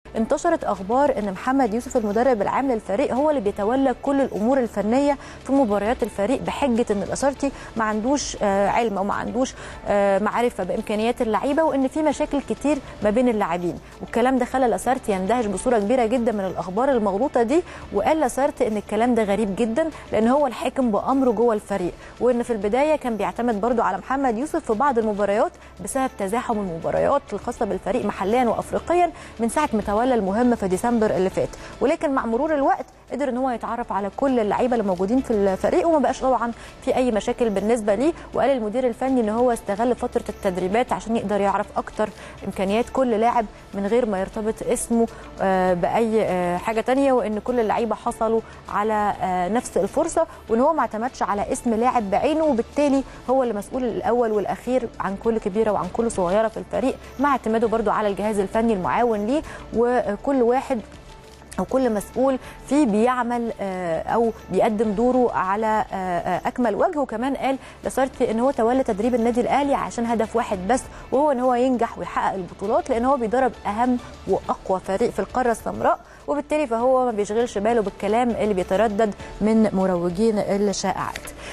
انتشرت اخبار ان محمد يوسف المدرب العام للفريق هو اللي بيتولى كل الامور الفنيه في مباريات الفريق بحجه ان الاسارتي ما عندوش آه، علم او ما عندوش آه، معرفه بامكانيات اللعيبه وان في مشاكل كتير ما بين اللاعبين والكلام ده خلى لاسارتي يندهش بصوره كبيره جدا من الاخبار المغلوطه دي وقال لاسارتي ان الكلام ده غريب جدا لان هو الحاكم بامره جوه الفريق وان في البدايه كان بيعتمد برضو على محمد يوسف في بعض المباريات بسبب تزاحم المباريات الخاصه بالفريق محليا وافريقيا من ساعه ما تولى المهمه في ديسمبر اللي فات ولكن مع مرور الوقت قدر ان هو يتعرف على كل اللعيبه اللي موجودين في الفريق وما بقاش طبعا في اي مشاكل بالنسبه ليه وقال المدير الفني ان هو استغل فتره التدريبات عشان يقدر يعرف اكتر امكانيات كل لاعب من غير ما يرتبط اسمه آه، باي آه، حاجه تانية وان كل اللعيبه حصلوا على آه، نفس الفرصه وان هو ما اعتمدش على اسم لاعب بعينه وبالتالي هو اللي مسؤول الاول والاخير عن كل كبيره وعن كل صغيره في الفريق مع اعتماده برضو على الجهاز الفني المعاون ليه وكل واحد او كل مسؤول فيه بيعمل آه، او بيقدم دوره على آه، آه، اكمل وجه وكمان قال لاسارتي ان هو تولى تدريب النادي الاهلي عشان هدف واحد بس وهو ان هو ينجح ويحقق البطولات لان هو بيدرب اهم واقوى فريق في القاره السمراء وبالتالي فهو ما بيشغلش باله بالكلام اللي بيتردد من مروجين الشائعات